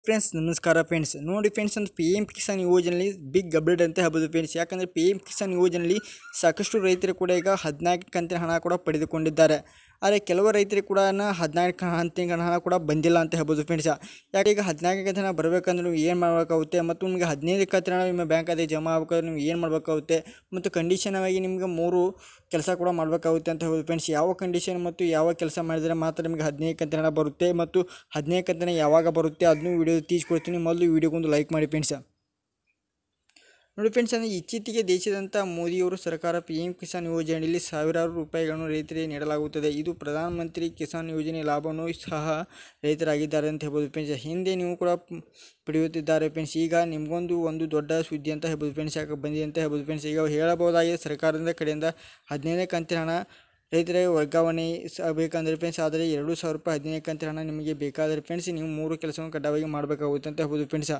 friends ನಮಸ್ಕಾರ friends ನೋಡಿ friends ಒಂದು ಪಿ ಎಮ್ ಕಿಸಾನ್ ಯೋಜನೆಯಲ್ಲಿ ಬಿಗ್ ಅಪ್ಡೇಟ್ ಅಂತ ಹೇಳ್ಬೋದು ಫ್ರೆಂಡ್ಸ್ ಯಾಕಂದರೆ ಪಿ ಎಮ್ ಕಿಸಾನ್ ಯೋಜನೆಯಲ್ಲಿ ಸಾಕಷ್ಟು ರೈತರು ಕೂಡ ಈಗ ಹದಿನಾಲ್ಕು ಕಂತಿನ ಹಣ ಕೂಡ ಪಡೆದುಕೊಂಡಿದ್ದಾರೆ ಆದರೆ ಕೆಲವು ರೈತರಿಗೆ ಕೂಡ ಹದಿನಾಲ್ಕು ಕಂತಿನ ಹಣ ಕೂಡ ಬಂದಿಲ್ಲ ಅಂತ ಹೇಳ್ಬೋದು ಫ್ರೆಂಡ್ಸ್ ಯಾಕೆ ಈಗ ಹದಿನಾಲ್ಕು ಕಂತಿನ ಹಣ ಬರಬೇಕಂದ್ರೆ ನೀವು ಏನು ಮಾಡಬೇಕಾಗುತ್ತೆ ಮತ್ತು ನಿಮಗೆ ಹದಿನೈದು ಕಂತಿನ ಹಣ ನಿಮ್ಮ ಬ್ಯಾಂಕ್ ಖಾತೆಗೆ ಜಮಾ ಆಗಬೇಕಾದ್ರೆ ನೀವು ಏನು ಮಾಡಬೇಕಾಗುತ್ತೆ ಮತ್ತು ಕಂಡೀಷನ್ ಆಗಿ ನಿಮಗೆ ಮೂರು ಕೆಲಸ ಕೂಡ ಮಾಡಬೇಕಾಗುತ್ತೆ ಅಂತ ಹೇಳ್ಬೋದು ಫ್ರೆಂಡ್ಸ್ ಯಾವ ಕಂಡೀಷನ್ ಮತ್ತು ಯಾವ ಕೆಲಸ ಮಾಡಿದರೆ ಮಾತ್ರ ನಿಮಗೆ ಹದಿನೈದು ಕಂತಿನ ಹಣ ಬರುತ್ತೆ ಮತ್ತು ಹದಿನೈದು ಕಂತಿನ ಯಾವಾಗ ಬರುತ್ತೆ ಅದನ್ನು ವಿಡಿಯೋ ತೀಸ್ಕೊಡ್ತೀನಿ ಮೊದಲು ವಿಡಿಯೋಗೊಂದು ಲೈಕ್ ಮಾಡಿ ಫ್ರೆಂಡ್ಸ್ ನೋಡಿ ಫ್ರೆಂಡ್ಸ್ ಅಂದರೆ ಇತ್ತೀಚೆಗೆ ದೇಶದಂಥ ಮೋದಿಯವರು ಸರ್ಕಾರ ಪಿ ಎಂ ಕಿಸಾನ್ ಯೋಜನೆಯಲ್ಲಿ ಸಾವಿರಾರು ರೂಪಾಯಿಗಳನ್ನು ರೈತರಿಗೆ ನೀಡಲಾಗುತ್ತದೆ ಇದು ಪ್ರಧಾನಮಂತ್ರಿ ಕಿಸಾನ್ ಯೋಜನೆ ಲಾಭವನ್ನು ಸಹ ರೈತರಾಗಿದ್ದಾರೆ ಅಂತ ಹೇಳ್ಬೋದು ಫ್ರೆಂಡ್ಸ್ ಹಿಂದೆ ನೀವು ಕೂಡ ಪ್- ಪಡೆಯುತ್ತಿದ್ದಾರೆ ಫ್ರೆಂಡ್ಸ್ ಈಗ ನಿಮಗೊಂದು ಒಂದು ದೊಡ್ಡ ಸುದ್ದಿ ಅಂತ ಹೇಳ್ಬೋದು ಫ್ರೆಂಡ್ಸ್ ಯಾಕೆ ಬಂದಿದೆ ಅಂತ ಹೇಳ್ಬೋದು ಫ್ರೆಂಡ್ಸ್ ಈಗ ಹೇಳಬಹುದಾಗಿದೆ ಸರ್ಕಾರದ ಕಡೆಯಿಂದ ಹದಿನೈದನೇ ಕಂತಿನ ಹಣ ರೈತರಿಗೆ ವರ್ಗಾವಣೆ ಸ ಬೇಕಂದರೆ ಫ್ರೆಂಡ್ಸ್ ಆದರೆ ಎರಡು ಸಾವಿರ ರೂಪಾಯಿ ಹದಿನೈದು ಕಂತಿನ ಹಣ ನಿಮಗೆ ಬೇಕಾದರೆ ಫ್ರೆಂಡ್ಸ್ ನೀವು ಮೂರು ಕೆಲಸವನ್ನು ಕಡ್ಡಾಯವಾಗಿ ಮಾಡಬೇಕಾಗುತ್ತೆ ಅಂತ ಹೇಳ್ಬೋದು ಫ್ರೆಂಡ್ಸ್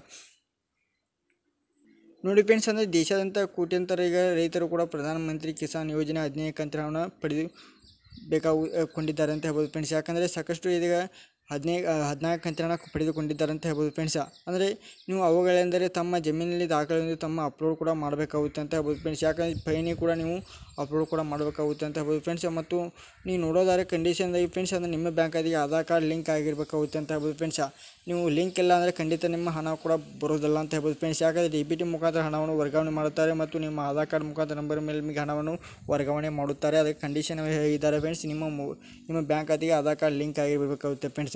ನೋಡಿ ಫ್ರೆಂಡ್ಸ್ ಅಂದರೆ ದೇಶಾದ್ಯಂತ ಕೋಟ್ಯಂತರ ಈಗ ರೈತರು ಕೂಡ ಪ್ರಧಾನಮಂತ್ರಿ ಕಿಸಾನ್ ಯೋಜನೆ ಹದಿನೈದು ಕಂತಿನ ಹಣ ಪಡೆದು ಬೇಕಾಗು ಕೊಂಡಿದ್ದಾರೆ ಅಂತ ಹೇಳ್ಬೋದು ಫ್ರೆಂಡ್ಸ್ ಯಾಕಂದರೆ ಸಾಕಷ್ಟು ಇದೀಗ ಹದಿನೈದು ಹದಿನಾಲ್ಕು ಕಂತಿನ ಹಣ ಪಡೆದುಕೊಂಡಿದ್ದಾರೆ ಅಂತ ಹೇಳ್ಬೋದು ಫ್ರೆಂಡ್ಸ್ ಅಂದರೆ ನೀವು ಅವುಗಳೆಂದರೆ ತಮ್ಮ ಜಮೀನಲ್ಲಿ ದಾಖಲೆಯನ್ನು ತಮ್ಮ ಅಪ್ಲೋಡ್ ಕೂಡ ಮಾಡಬೇಕಾಗುತ್ತೆ ಅಂತ ಹೇಳ್ಬೋದು ಫ್ರೆಂಡ್ಸ್ ಯಾಕಂದರೆ ಪೈನಿ ಕೂಡ ನೀವು ಅಪ್ಲೋಡ್ ಕೂಡ ಮಾಡಬೇಕಾಗುತ್ತೆ ಅಂತ ಹೇಳ್ಬೋದು ಫ್ರೆಂಡ್ಸ್ ಮತ್ತು ನೀವು ನೋಡೋದಾದ್ರೆ ಕಂಡೀಷನ್ದಾಗಿ ಫ್ರೆಂಡ್ಸ್ ಅಂದರೆ ನಿಮ್ಮ ಬ್ಯಾಂಕ್ ಖಾತೆಗೆ ಆಧಾರ್ ಕಾರ್ಡ್ ಲಿಂಕ್ ಆಗಿರಬೇಕಾಗುತ್ತೆ ಅಂತ ಹೇಳ್ಬೋದು ಫ್ರೆಂಡ್ಸ್ ನೀವು ಲಿಂಕ್ ಇಲ್ಲ ಅಂದರೆ ಖಂಡಿತ ನಿಮ್ಮ ಹಣ ಕೂಡ ಬರೋದಿಲ್ಲ ಅಂತ ಹೇಳ್ಬೋದು ಫ್ರೆಂಡ್ಸ್ ಯಾಕಂದರೆ ಡಿ ಬಿ ಟಿ ಮುಖಾಂತರ ಹಣವನ್ನು ವರ್ಗಾವಣೆ ಮಾಡುತ್ತಾರೆ ಮತ್ತು ನಿಮ್ಮ ಆಧಾರ್ ಕಾರ್ಡ್ ಮುಖಾಂತರ ನಂಬರ್ ಮೇಲೆ ನಿಮಗೆ ಹಣವನ್ನು ವರ್ಗಾವಣೆ ಮಾಡುತ್ತಾರೆ ಅದಕ್ಕೆ ಕಂಡೀಷನ್ ಹೇಳಿದ್ದಾರೆ ಫ್ರೆಂಡ್ಸ್ ನಿಮ್ಮ ಮೊ- ನಿಮ್ಮ ಬ್ಯಾಂಕ್ ಖಾತೆಗೆ ಆಧಾರ್ ಕಾರ್ಡ್ ಲಿಂಕ್ ಆಗಿರಬೇಕಾಗುತ್ತೆ ಫ್ರೆಂಡ್ಸ್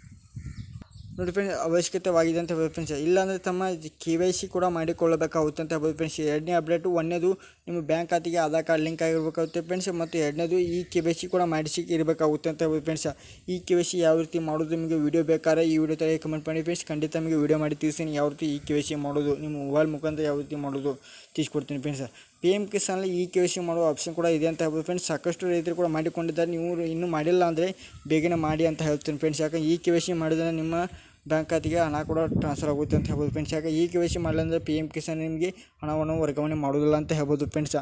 ನೋಡಿ ಫ್ರೆಂಡ್ಸ್ ಅವಶ್ಯಕತೆವಾಗಿದೆ ಅಂತ ಹೇಳ್ಬೋದು ಫ್ರೆಂಡ್ಸ್ ಇಲ್ಲಾಂದರೆ ತಮ್ಮ ಕೆ ವೈ ಸಿ ಕೂಡ ಮಾಡಿಕೊಳ್ಳಬೇಕಾಗುತ್ತೆ ಅಂತ ಹೇಳ್ಬೋದು ಫ್ರೆಂಡ್ಸ್ ಎರಡನೇ ಅಪ್ಡೇಟು ಒಂದನೇದು ನಿಮ್ಮ ಬ್ಯಾಂಕ್ ಖಾತೆಗೆ ಆಧಾರ್ ಕಾರ್ಡ್ ಲಿಂಕ್ ಆಗಿರಬೇಕಾಗುತ್ತೆ ಫ್ರೆಂಡ್ಸ್ ಮತ್ತು ಎರಡನೇದು ಈ ಕೆ ವೈ ಸಿ ಕೂಡ ಮಾಡಿಸಿ ಇರಬೇಕಾಗುತ್ತೆ ಅಂತ ಹೇಳ್ಬೋದು ಫ್ರೆಂಡ್ಸ್ ಈ ಕೆ ವೈ ಸಿ ಯಾವ ರೀತಿ ಮಾಡೋದು ನಿಮಗೆ ವಿಡಿಯೋ ಬೇಕಾದ್ರೆ ಈ ವಿಡಿಯೋ ತೆಗೆ ಕಮೆಂಟ್ ಮಾಡಿ ಫ್ರೆಂಡ್ಸ್ ಖಂಡಿತ ನಿಮಗೆ ವಿಡಿಯೋ ಮಾಡಿ ತಿಳಿಸ್ತೀನಿ ಯಾವ ರೀತಿ ಈ ಕೆ ವೈ ಸಿ ಮಾಡೋದು ನಿಮ್ಮ ಮೊಬೈಲ್ ಮುಖಾಂತರ ಯಾವ ರೀತಿ ಮಾಡೋದು ತಿಳಿಸ್ಕೊಡ್ತೀನಿ ಫ್ರೆಂಡ್ಸ್ ಪಿ ಎಮ್ ಕಿಸಾನಲ್ಲಿ ಈ ಕೆ ವೈ ಸಿ ಮಾಡೋ ಆಪ್ಷನ್ ಕೂಡ ಇದೆ ಅಂತ ಹೇಳ್ಬೋದು ಫ್ರೆಂಡ್ಸ್ ಸಾಕಷ್ಟು ರೈತರು ಕೂಡ ಮಾಡಿಕೊಂಡಿದ್ದಾರೆ ನೀವು ಇನ್ನೂ ಮಾಡಿಲ್ಲ ಅಂದರೆ ಬೇಗನೆ ಮಾಡಿ ಅಂತ ಹೇಳ್ತೀನಿ ಫ್ರೆಂಡ್ಸ್ ಯಾಕಂದ್ರೆ ಈ ಕೆ ವೈ ಸಿ ಮಾಡಿದ್ರೆ ನಿಮ್ಮ ಬ್ಯಾಂಕ್ ಖಾತೆಗೆ ಹಣ ಕೂಡ ಟ್ರಾನ್ಸ್ಫರ್ ಆಗುತ್ತೆ ಅಂತ ಹೇಳ್ಬೋದು ಫ್ರೆಂಡ್ಸ್ ಯಾಕೆ ಈ ಕೆ ವೈ ಸಿ ಮಾಡಲಿಲ್ಲ ಅಂದರೆ ಪಿ ಎಮ್ ಕಿಸಾನ್ ನಿಮಗೆ ಹಣವನ್ನು ವರ್ಗಾವಣೆ ಮಾಡೋದಿಲ್ಲ ಅಂತ ಹೇಳ್ಬೋದು ಫ್ರೆಂಡ್ಸ್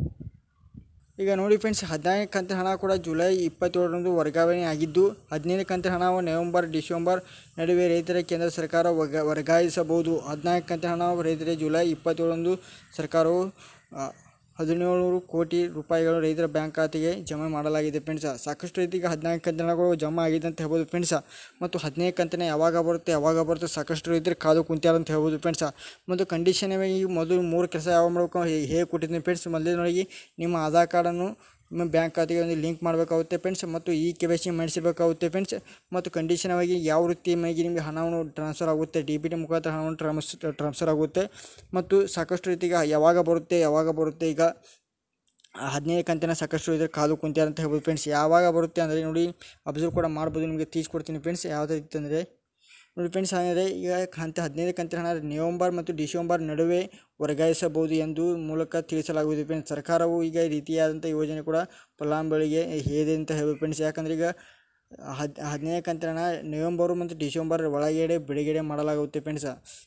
ಈಗ ನೋಡಿ ಫ್ರೆಂಡ್ಸ್ ಹದಿನೈದು ಕಂತಿನ ಹಣ ಕೂಡ ಜುಲೈ ಇಪ್ಪತ್ತೇಳರಂದು ವರ್ಗಾವಣೆ ಆಗಿದ್ದು ಹದಿನೈದು ಕಂತಿನ ಹಣ ನವೆಂಬರ್ ಡಿಸೆಂಬರ್ ನಡುವೆ ರೈತರ ಕೇಂದ್ರ ಸರ್ಕಾರ ವರ್ಗ ವರ್ಗಾಯಿಸಬಹುದು ಹದಿನಾಲ್ಕು ಕಂತಿನ ಹಣ ರೈತರಿಗೆ ಜುಲೈ ಇಪ್ಪತ್ತೇಳರಂದು ಸರ್ಕಾರವು ಆ, ಹದಿನೇಳು ಕೋಟಿ ರೂಪಾಯಿಗಳು ರೈತರ ಬ್ಯಾಂಕ್ ಖಾತೆಗೆ ಜಮಾ ಮಾಡಲಾಗಿದೆ ಫ್ರೆಂಡ್ಸ್ ಸಾಕಷ್ಟು ರೈತರಿಗೆ ಹದಿನಾಲ್ಕು ಕಂತಿನ ಹಣಗಳು ಜಮಾ ಆಗಿದೆ ಅಂತ ಹೇಳ್ಬೋದು ಫ್ರೆಂಡ್ಸ್ ಮತ್ತು ಹದಿನೈದು ಕಂತಿನ ಯಾವಾಗ ಬರುತ್ತೆ ಯಾವಾಗ ಬರುತ್ತೆ ಸಾಕಷ್ಟು ರೈತರು ಕಾದು ಕುಂತ್ಯಾರ ಅಂತ ಹೇಳ್ಬೋದು ಫ್ರೆಂಡ್ಸ್ ಮತ್ತು ಕಂಡೀಷನ್ ಈ ಮೊದಲು ಮೂರು ಕೆಲಸ ಯಾವ ಮಾಡಬೇಕು ಹೇ- ಹೇಗೆ ಕೊಟ್ಟಿದ್ದೀನಿ ಫ್ರೆಂಡ್ಸ್ ಮೊದಲನೇದಾಗಿ ನಿಮ್ಮ ಆಧಾರ್ ಕಾರ್ಡನ್ನು ನಿಮ್ಮ ಬ್ಯಾಂಕ್ ಖಾತೆಗೆ ಒಂದು ಲಿಂಕ್ ಮಾಡಬೇಕಾಗುತ್ತೆ ಫ್ರೆಂಡ್ಸ್ ಮತ್ತು ಈ ಕೆ ವೈ ಸಿ ಮಾಡಿಸಬೇಕಾಗುತ್ತೆ ಫ್ರೆಂಡ್ಸ್ ಮತ್ತು ಕಂಡೀಷನ್ ಆಗಿ ಯಾವ ರೀತಿ ನಿಮಗೆ ನಿಮಗೆ ಹಣವನ್ನು ಟ್ರಾನ್ಸ್ಫರ್ ಆಗುತ್ತೆ ಡಿ ಬಿ ಟಿ ಮುಖಾಂತರ ಹಣವನ್ನು ಟ್ರಾನ್ಸ್ ಟ್ರಾನ್ಸ್ಫರ್ ಆಗುತ್ತೆ ಮತ್ತು ಸಾಕಷ್ಟು ರೀತಿಗೆ ಯಾವಾಗ ಬರುತ್ತೆ ಯಾವಾಗ ಬರುತ್ತೆ ಈಗ ಹದಿನೈದು ಕಂತಿನ ಸಾಕಷ್ಟು ಇದ್ರೆ ಕಾದು ಕುಂತ್ಯಾರ ಅಂತ ಹೇಳ್ಬೋದು ಫ್ರೆಂಡ್ಸ್ ಯಾವಾಗ ಬರುತ್ತೆ ಅಂದರೆ ನೋಡಿ ಅಬ್ಸರ್ವ್ ಕೂಡ ಮಾಡ್ಬೋದು ನಿಮಗೆ ತೀಸ್ಕೊಡ್ತೀನಿ ಫ್ರೆಂಡ್ಸ್ ಯಾವುದೇ ರೀತಿ ಅಂದರೆ ನೋಡಿ ಫ್ರೆಂಡ್ಸ್ ಅಂದರೆ ಈಗ ಹಂತ ಹದಿನೈದು ಕಂತಿನ ಹಣ ನವೆಂಬರ್ ಮತ್ತು ಡಿಸೆಂಬರ್ ನಡುವೆ ವರ್ಗಾಯಿಸಬಹುದು ಎಂದು ಮೂಲಕ ತಿಳಿಸಲಾಗುವುದು ಫ್ರೆಂಡ್ಸ್ ಸರ್ಕಾರವು ಈಗ ಈ ರೀತಿಯಾದಂಥ ಯೋಜನೆ ಕೂಡ ಫಲಾನುಭವಿಗಳಿಗೆ ಹೇಳಿದೆ ಅಂತ ಹೇಳ್ಬೋದು ಫ್ರೆಂಡ್ಸ್ ಯಾಕಂದರೆ ಈಗ ಹದ್ ಹದಿನೈದು ಕಂತಿನ ಹಣ ನವೆಂಬರು ಮತ್ತು ಡಿಸೆಂಬರ್ ಒಳಗಡೆ ಬಿಡುಗಡೆ ಮಾಡಲಾಗುತ್ತೆ ಫ್ರೆಂಡ್ಸ್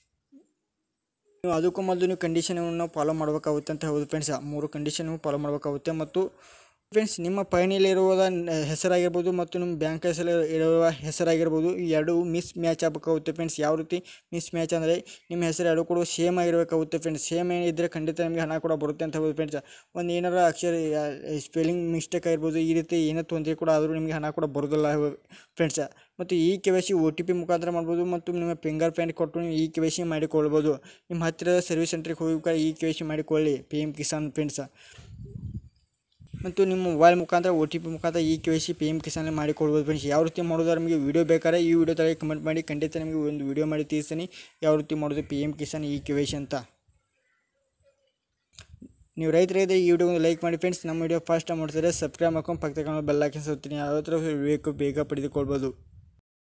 ನೀವು ಅದಕ್ಕೂ ಮೊದಲು ನೀವು ಕಂಡೀಷನನ್ನು ಫಾಲೋ ಮಾಡಬೇಕಾಗುತ್ತೆ ಅಂತ ಹೇಳ್ಬೋದು ಫ್ರೆಂಡ್ಸ್ ಮೂರು ಕಂಡೀಷನ್ ಫಾಲೋ ಮಾಡಬೇಕಾಗುತ್ತೆ ಮತ್ತು ಫ್ರೆಂಡ್ಸ್ ನಿಮ್ಮ ಪಯಣಿಯಲ್ಲಿರುವ ಹೆಸರಾಗಿರ್ಬೋದು ಮತ್ತು ನಿಮ್ಮ ಬ್ಯಾಂಕ್ ಹೆಸರು ಇರುವ ಹೆಸರಾಗಿರ್ಬೋದು ಈ ಎರಡು ಮಿಸ್ ಮ್ಯಾಚ್ ಆಗಬೇಕಾಗುತ್ತೆ ಫ್ರೆಂಡ್ಸ್ ಯಾವ ರೀತಿ ಮಿಸ್ ಮ್ಯಾಚ್ ಅಂದರೆ ನಿಮ್ಮ ಹೆಸರು ಎರಡು ಕೂಡ ಸೇಮ್ ಆಗಿರಬೇಕಾಗುತ್ತೆ ಫ್ರೆಂಡ್ಸ್ ಸೇಮ್ ಏನಿದ್ರೆ ಖಂಡಿತ ನಿಮಗೆ ಹಣ ಕೂಡ ಬರುತ್ತೆ ಅಂತ ಹೇಳ್ಬೋದು ಫ್ರೆಂಡ್ಸ್ ಒಂದು ಏನಾರ ಅಕ್ಷರ ಸ್ಪೆಲ್ಲಿಂಗ್ ಮಿಸ್ಟೇಕ್ ಆಗಿರ್ಬೋದು ಈ ರೀತಿ ಏನೇ ತೊಂದರೆ ಕೂಡ ಆದರೂ ನಿಮಗೆ ಹಣ ಕೂಡ ಬರೋದಿಲ್ಲ ಫ್ರೆಂಡ್ಸ್ ಮತ್ತು ಈ K Y C O T P ಮುಖಾಂತರ ಮಾಡ್ಬೋದು ಮತ್ತು ನಿಮ್ಮ ಫಿಂಗರ್ ಪ್ರಿಂಟ್ ಕೊಟ್ಟು ನೀವು ಈ ಕೆ ವೈ ಸಿ ಮಾಡಿಕೊಳ್ಬೋದು ನಿಮ್ಮ ಹತ್ತಿರದ ಸರ್ವಿಸ್ ಸೆಂಟ್ರಿಗೆ ಹೋಗಿ ಈ ಕೆ ವೈ ಸಿ ಮಾಡಿಕೊಳ್ಳಿ ಪಿ ಎಮ್ ಕಿಸಾನ್ ಫ್ರೆಂಡ್ಸ್ ಮತ್ತು ನಿಮ್ಮ ಮೊಬೈಲ್ ಮುಖಾಂತರ ಒ ಟಿ ಪಿ ಮುಖಾಂತರ ಈ K Y C P M Kisan ಮಾಡಿಕೊಳ್ಬೋದು ಫ್ರೆಂಡ್ಸ್ ಯಾವ ರೀತಿ ಮಾಡೋದು ನಿಮಗೆ ವಿಡಿಯೋ ಬೇಕಾದ್ರೆ ಈ ವಿಡಿಯೋ ತಲೆ ಕಮೆಂಟ್ ಮಾಡಿ ಖಂಡಿತ ನಿಮಗೆ ಒಂದು ವಿಡಿಯೋ ಮಾಡಿ ತಿಳಿಸ್ತೀನಿ ಯಾವ ರೀತಿ ಮಾಡೋದು ಪಿ ಎಮ್ ಕಿಸಾನ್ ಈ ಕೆ ವೈ ಸಿ ಅಂತ ನೀವು ರೈತರಿದ್ರೆ ಈ ವಿಡಿಯೋ ಲೈಕ್ ಮಾಡಿ ಫ್ರೆಂಡ್ಸ್ ನಮ್ಮ ವಿಡಿಯೋ ಫಸ್ಟ್ ಟೈಮ್ ಮಾಡ್ತಾರೆ ಸಬ್ಸ್ಕ್ರೈಬ್ ಮಾಡ್ಕೊಂಡು ಪಕ್ಕದ ಬೆಲ್ ಹಾಕಿ ಸುತ್ತೀನಿ ಯಾವ ಥರ ಬೇಕು ಬೇಗ ಪಡೆದುಕೊಳ್ಬೋದು